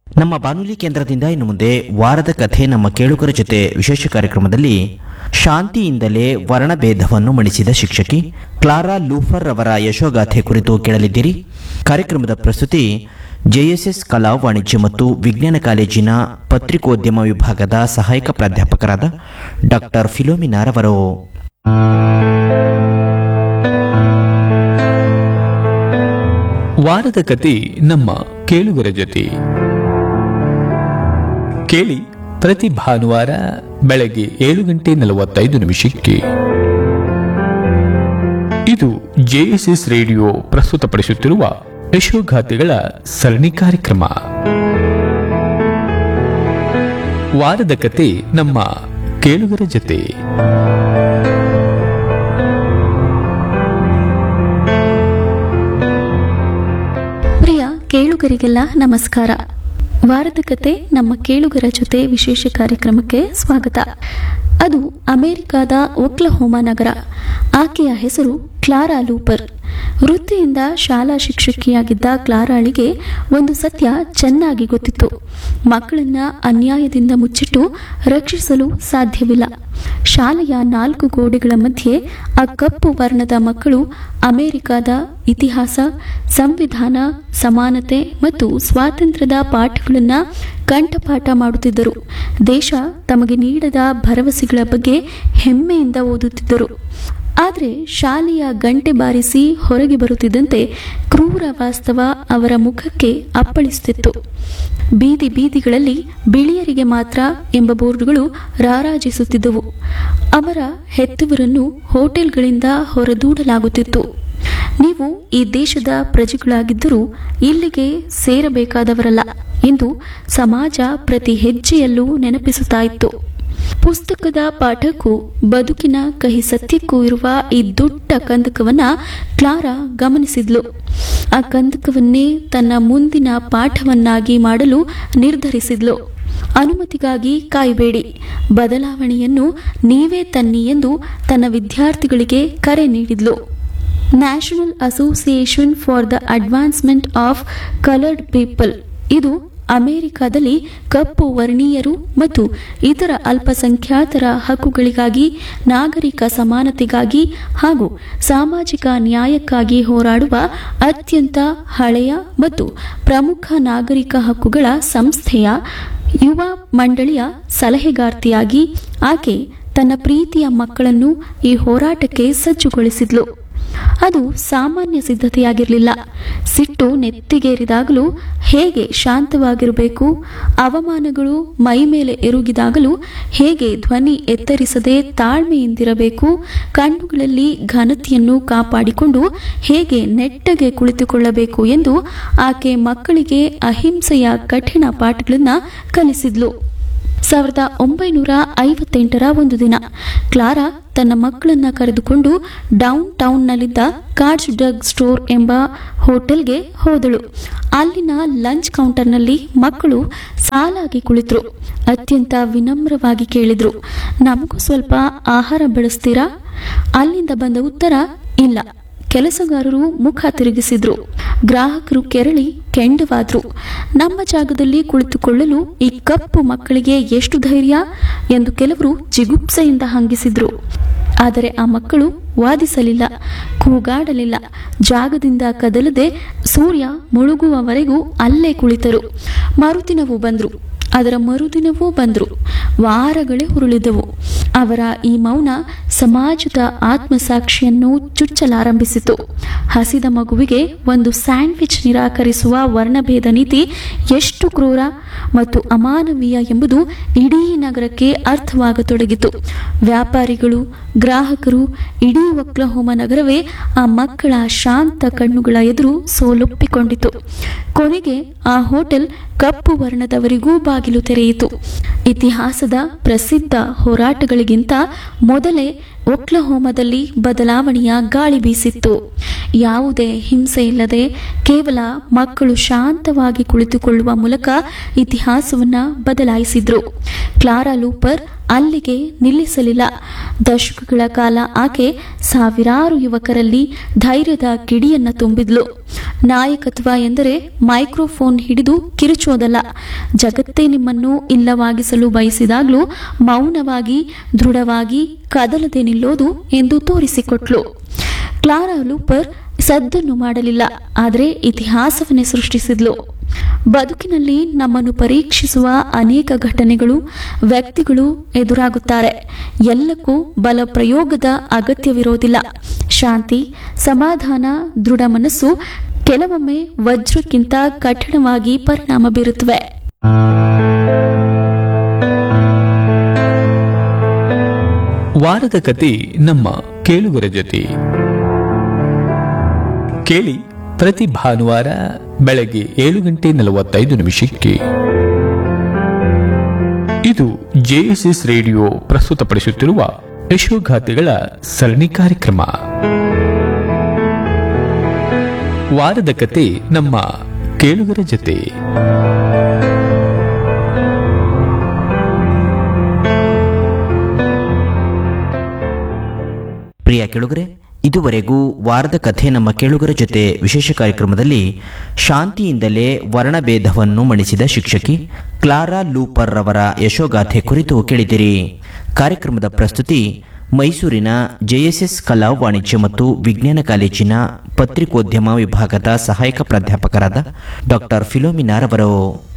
ನಮ್ಮ ಬಾನುಲಿ ಕೇಂದ್ರದಿಂದ ಇನ್ನು ಮುಂದೆ ವಾರದ ಕಥೆ ನಮ್ಮ ಕೇಳುಗರ ಜೊತೆ ವಿಶೇಷ ಕಾರ್ಯಕ್ರಮದಲ್ಲಿ ಶಾಂತಿಯಿಂದಲೇ ವರ್ಣಭೇದವನ್ನು ಮಣಿಸಿದ ಶಿಕ್ಷಕಿ ಕ್ಲಾರಾ ಲೂಫರ್ ಅವರ ಯಶೋಗಾಥೆ ಕುರಿತು ಕೇಳಲಿದ್ದೀರಿ ಕಾರ್ಯಕ್ರಮದ ಪ್ರಸ್ತುತಿ ಜೆಎಸ್ಎಸ್ ಕಲಾ ವಾಣಿಜ್ಯ ಮತ್ತು ವಿಜ್ಞಾನ ಕಾಲೇಜಿನ ಪತ್ರಿಕೋದ್ಯಮ ವಿಭಾಗದ ಸಹಾಯಕ ಪ್ರಾಧ್ಯಾಪಕರಾದ ಡಾಕ್ಟರ್ ಫಿಲೋಮಿನಾರವರು ವಾರದ ಕತೆ ನಮ್ಮ ಕೇಳುಗರ ಜೊತೆ ಕೇಳಿ ಪ್ರತಿ ಭಾನುವಾರ ಬೆಳಗ್ಗೆ ಏಳು ಗಂಟೆ ನಲವತ್ತೈದು ನಿಮಿಷಕ್ಕೆ ಇದು ಜೆಎಸ್ಎಸ್ ರೇಡಿಯೋ ಪ್ರಸ್ತುತಪಡಿಸುತ್ತಿರುವ ಯಶೋಗಾಥೆಗಳ ಸರಣಿ ಕಾರ್ಯಕ್ರಮ ವಾರದ ಕತೆ ನಮ್ಮ ಕೇಳುಗರ ಜೊತೆ ಪ್ರಿಯ ಕೇಳುಗರಿಗೆಲ್ಲ ನಮಸ್ಕಾರ ವಾರದ ಕತೆ ನಮ್ಮ ಕೇಳುಗರ ಜೊತೆ ವಿಶೇಷ ಕಾರ್ಯಕ್ರಮಕ್ಕೆ ಸ್ವಾಗತ ಅದು ಅಮೆರಿಕಾದ ಒಕ್ಲಹೋಮಾ ನಗರ ಆಕೆಯ ಹೆಸರು ಕ್ಲಾರಾ ಲೂಪರ್ ವೃತ್ತಿಯಿಂದ ಶಾಲಾ ಶಿಕ್ಷಕಿಯಾಗಿದ್ದ ಕ್ಲಾರಾಳಿಗೆ ಒಂದು ಸತ್ಯ ಚೆನ್ನಾಗಿ ಗೊತ್ತಿತ್ತು ಮಕ್ಕಳನ್ನ ಅನ್ಯಾಯದಿಂದ ಮುಚ್ಚಿಟ್ಟು ರಕ್ಷಿಸಲು ಸಾಧ್ಯವಿಲ್ಲ ಶಾಲೆಯ ನಾಲ್ಕು ಗೋಡೆಗಳ ಮಧ್ಯೆ ಆ ಕಪ್ಪು ವರ್ಣದ ಮಕ್ಕಳು ಅಮೆರಿಕದ ಇತಿಹಾಸ ಸಂವಿಧಾನ ಸಮಾನತೆ ಮತ್ತು ಸ್ವಾತಂತ್ರ್ಯದ ಪಾಠಗಳನ್ನು ಕಂಠಪಾಠ ಮಾಡುತ್ತಿದ್ದರು ದೇಶ ತಮಗೆ ನೀಡದ ಭರವಸೆಗಳ ಬಗ್ಗೆ ಹೆಮ್ಮೆಯಿಂದ ಓದುತ್ತಿದ್ದರು ಆದರೆ ಶಾಲೆಯ ಗಂಟೆ ಬಾರಿಸಿ ಹೊರಗೆ ಬರುತ್ತಿದ್ದಂತೆ ಕ್ರೂರ ವಾಸ್ತವ ಅವರ ಮುಖಕ್ಕೆ ಅಪ್ಪಳಿಸುತ್ತಿತ್ತು ಬೀದಿ ಬೀದಿಗಳಲ್ಲಿ ಬಿಳಿಯರಿಗೆ ಮಾತ್ರ ಎಂಬ ಬೋರ್ಡುಗಳು ರಾರಾಜಿಸುತ್ತಿದ್ದವು ಅವರ ಹೆತ್ತವರನ್ನು ಹೋಟೆಲ್ಗಳಿಂದ ಹೊರದೂಡಲಾಗುತ್ತಿತ್ತು ನೀವು ಈ ದೇಶದ ಪ್ರಜೆಗಳಾಗಿದ್ದರೂ ಇಲ್ಲಿಗೆ ಸೇರಬೇಕಾದವರಲ್ಲ ಎಂದು ಸಮಾಜ ಪ್ರತಿ ಹೆಜ್ಜೆಯಲ್ಲೂ ನೆನಪಿಸುತ್ತಾ ಇತ್ತು ಪುಸ್ತಕದ ಪಾಠಕ್ಕೂ ಬದುಕಿನ ಕಹಿ ಸತ್ಯಕ್ಕೂ ಇರುವ ಈ ದೊಡ್ಡ ಕಂದಕವನ್ನ ಕ್ಲಾರಾ ಗಮನಿಸಿದ್ಲು ಆ ಕಂದಕವನ್ನೇ ತನ್ನ ಮುಂದಿನ ಪಾಠವನ್ನಾಗಿ ಮಾಡಲು ನಿರ್ಧರಿಸಿದ್ಲು ಅನುಮತಿಗಾಗಿ ಕಾಯಬೇಡಿ ಬದಲಾವಣೆಯನ್ನು ನೀವೇ ತನ್ನಿ ಎಂದು ತನ್ನ ವಿದ್ಯಾರ್ಥಿಗಳಿಗೆ ಕರೆ ನೀಡಿದ್ಲು national association for the advancement of coloured people ಇದು ಅಮೆರಿಕದಲ್ಲಿ ಕಪ್ಪು ವರ್ಣೀಯರು ಮತ್ತು ಇತರ ಅಲ್ಪಸಂಖ್ಯಾತರ ಹಕ್ಕುಗಳಿಗಾಗಿ ನಾಗರಿಕ ಸಮಾನತೆಗಾಗಿ ಹಾಗೂ ಸಾಮಾಜಿಕ ನ್ಯಾಯಕ್ಕಾಗಿ ಹೋರಾಡುವ ಅತ್ಯಂತ ಹಳೆಯ ಮತ್ತು ಪ್ರಮುಖ ನಾಗರಿಕ ಹಕ್ಕುಗಳ ಸಂಸ್ಥೆಯ ಯುವ ಮಂಡಳಿಯ ಸಲಹೆಗಾರ್ತಿಯಾಗಿ ಆಕೆ ತನ್ನ ಪ್ರೀತಿಯ ಮಕ್ಕಳನ್ನು ಈ ಹೋರಾಟಕ್ಕೆ ಸಜ್ಜುಗೊಳಿಸಿದ್ಲು ಅದು ಸಾಮಾನ್ಯ ಸಿದ್ಧತೆಯಾಗಿರಲಿಲ್ಲ ಸಿಟ್ಟು ನೆತ್ತಿಗೇರಿದಾಗಲೂ ಹೇಗೆ ಶಾಂತವಾಗಿರಬೇಕು ಅವಮಾನಗಳು ಮೈ ಮೇಲೆ ಎರುಗಿದಾಗಲೂ ಹೇಗೆ ಧ್ವನಿ ಎತ್ತರಿಸದೆ ತಾಳ್ಮೆಯಿಂದಿರಬೇಕು ಕಣ್ಣುಗಳಲ್ಲಿ ಘನತೆಯನ್ನು ಕಾಪಾಡಿಕೊಂಡು ಹೇಗೆ ನೆಟ್ಟಗೆ ಕುಳಿತುಕೊಳ್ಳಬೇಕು ಎಂದು ಆಕೆ ಮಕ್ಕಳಿಗೆ ಅಹಿಂಸೆಯ ಕಠಿಣ ಪಾಠಗಳನ್ನು ಕಲಿಸಿದ್ಲು ಸಾವಿರದ ಒಂಬೈನೂರ ಐವತ್ತೆಂಟರ ಒಂದು ದಿನ ಕ್ಲಾರಾ ತನ್ನ ಮಕ್ಕಳನ್ನ ಕರೆದುಕೊಂಡು ಡೌನ್ ಟೌನ್ನಲ್ಲಿದ್ದ ಕಾರ್ಡ್ಸ್ ಡ್ರಗ್ ಸ್ಟೋರ್ ಎಂಬ ಹೋಟೆಲ್ಗೆ ಹೋದಳು ಅಲ್ಲಿನ ಲಂಚ್ ಕೌಂಟರ್ನಲ್ಲಿ ಮಕ್ಕಳು ಸಾಲಾಗಿ ಕುಳಿತರು ಅತ್ಯಂತ ವಿನಮ್ರವಾಗಿ ಕೇಳಿದ್ರು ನಮಗೂ ಸ್ವಲ್ಪ ಆಹಾರ ಬೆಳೆಸ್ತೀರಾ ಅಲ್ಲಿಂದ ಬಂದ ಉತ್ತರ ಇಲ್ಲ ಕೆಲಸಗಾರರು ಮುಖ ತಿರುಗಿಸಿದ್ರು ಗ್ರಾಹಕರು ಕೆರಳಿ ಕೆಂಡವಾದ್ರು ನಮ್ಮ ಜಾಗದಲ್ಲಿ ಕುಳಿತುಕೊಳ್ಳಲು ಈ ಕಪ್ಪು ಮಕ್ಕಳಿಗೆ ಎಷ್ಟು ಧೈರ್ಯ ಎಂದು ಕೆಲವರು ಜಿಗುಪ್ಸೆಯಿಂದ ಹಂಗಿಸಿದ್ರು ಆದರೆ ಆ ಮಕ್ಕಳು ವಾದಿಸಲಿಲ್ಲ ಕೂಗಾಡಲಿಲ್ಲ ಜಾಗದಿಂದ ಕದಲದೆ ಸೂರ್ಯ ಮುಳುಗುವವರೆಗೂ ಅಲ್ಲೇ ಕುಳಿತರು ಮರುದಿನವೂ ಬಂದ್ರು ಅದರ ಮರುದಿನವೂ ಬಂದ್ರು ವಾರಗಳೇ ಉರುಳಿದವು ಅವರ ಈ ಮೌನ ಸಮಾಜದ ಆತ್ಮಸಾಕ್ಷಿಯನ್ನು ಚುಚ್ಚಲಾರಂಭಿಸಿತು ಹಸಿದ ಮಗುವಿಗೆ ಒಂದು ಸ್ಯಾಂಡ್ವಿಚ್ ನಿರಾಕರಿಸುವ ವರ್ಣಭೇದ ನೀತಿ ಎಷ್ಟು ಕ್ರೂರ ಮತ್ತು ಅಮಾನವೀಯ ಎಂಬುದು ಇಡೀ ನಗರಕ್ಕೆ ಅರ್ಥವಾಗತೊಡಗಿತು ವ್ಯಾಪಾರಿಗಳು ಗ್ರಾಹಕರು ಇಡೀ ಒಕ್ಲಹೋಮ ನಗರವೇ ಆ ಮಕ್ಕಳ ಶಾಂತ ಕಣ್ಣುಗಳ ಎದುರು ಸೋಲೊಪ್ಪಿಕೊಂಡಿತು ಕೊನೆಗೆ ಆ ಹೋಟೆಲ್ ಕಪ್ಪು ವರ್ಣದವರಿಗೂ ಬಾಗಿಲು ತೆರೆಯಿತು ಇತಿಹಾಸದ ಪ್ರಸಿದ್ಧ ಹೋರಾಟಗಳಿಗಿಂತ ಮೊದಲೇ ಒಕ್ಲಹೋಮದಲ್ಲಿ ಬದಲಾವಣೆಯ ಗಾಳಿ ಬೀಸಿತ್ತು ಯಾವುದೇ ಹಿಂಸೆ ಇಲ್ಲದೆ ಕೇವಲ ಮಕ್ಕಳು ಶಾಂತವಾಗಿ ಕುಳಿತುಕೊಳ್ಳುವ ಮೂಲಕ ಇತಿಹಾಸವನ್ನ ಬದಲಾಯಿಸಿದ್ರು ಕ್ಲಾರಾ ಲೂಪರ್ ಅಲ್ಲಿಗೆ ನಿಲ್ಲಿಸಲಿಲ್ಲ ದಶಕಗಳ ಕಾಲ ಆಕೆ ಸಾವಿರಾರು ಯುವಕರಲ್ಲಿ ಧೈರ್ಯದ ಕಿಡಿಯನ್ನ ತುಂಬಿದ್ಲು ನಾಯಕತ್ವ ಎಂದರೆ ಮೈಕ್ರೋಫೋನ್ ಹಿಡಿದು ಕಿರುಚೋದಲ್ಲ ಜಗತ್ತೇ ನಿಮ್ಮನ್ನು ಇಲ್ಲವಾಗಿಸಲು ಬಯಸಿದಾಗಲೂ ಮೌನವಾಗಿ ದೃಢವಾಗಿ ಕದಲದೆ ನಿಲ್ಲೋದು ಎಂದು ತೋರಿಸಿಕೊಟ್ಲು ಕ್ಲಾರಾ ಲೂಪರ್ ಸದ್ದನ್ನು ಮಾಡಲಿಲ್ಲ ಆದರೆ ಇತಿಹಾಸವನ್ನೇ ಸೃಷ್ಟಿಸಿದ್ಲು ಬದುಕಿನಲ್ಲಿ ನಮ್ಮನ್ನು ಪರೀಕ್ಷಿಸುವ ಅನೇಕ ಘಟನೆಗಳು ವ್ಯಕ್ತಿಗಳು ಎದುರಾಗುತ್ತಾರೆ ಎಲ್ಲಕ್ಕೂ ಬಲ ಪ್ರಯೋಗದ ಅಗತ್ಯವಿರೋದಿಲ್ಲ ಶಾಂತಿ ಸಮಾಧಾನ ದೃಢ ಮನಸ್ಸು ಕೆಲವೊಮ್ಮೆ ವಜ್ರಕ್ಕಿಂತ ಕಠಿಣವಾಗಿ ಪರಿಣಾಮ ಬೀರುತ್ತವೆ ವಾರದ ಕತೆ ನಮ್ಮ ಕೇಳುಗರ ಜೊತೆ ಕೇಳಿ ಪ್ರತಿ ಭಾನುವಾರ ಬೆಳಗ್ಗೆ ಏಳು ಗಂಟೆ ನಲವತ್ತೈದು ನಿಮಿಷಕ್ಕೆ ಇದು ಜೆಎಸ್ಎಸ್ ರೇಡಿಯೋ ಪ್ರಸ್ತುತಪಡಿಸುತ್ತಿರುವ ಯಶೋಗಾಥೆಗಳ ಸರಣಿ ಕಾರ್ಯಕ್ರಮ ವಾರದ ಕತೆ ನಮ್ಮ ಕೇಳುಗರ ಜೊತೆ ಪ್ರಿಯ ಕೇಳುಗರೆ ಇದುವರೆಗೂ ವಾರದ ಕಥೆ ನಮ್ಮ ಕೇಳುಗರ ಜೊತೆ ವಿಶೇಷ ಕಾರ್ಯಕ್ರಮದಲ್ಲಿ ಶಾಂತಿಯಿಂದಲೇ ವರ್ಣಭೇದವನ್ನು ಮಣಿಸಿದ ಶಿಕ್ಷಕಿ ಕ್ಲಾರಾ ಲೂಪರ್ ರವರ ಯಶೋಗಾಥೆ ಕುರಿತು ಕೇಳಿದಿರಿ ಕಾರ್ಯಕ್ರಮದ ಪ್ರಸ್ತುತಿ ಮೈಸೂರಿನ ಜೆಎಸ್ಎಸ್ ಕಲಾ ವಾಣಿಜ್ಯ ಮತ್ತು ವಿಜ್ಞಾನ ಕಾಲೇಜಿನ ಪತ್ರಿಕೋದ್ಯಮ ವಿಭಾಗದ ಸಹಾಯಕ ಪ್ರಾಧ್ಯಾಪಕರಾದ ಡಾಕ್ಟರ್ ಫಿಲೋಮಿನಾರವರು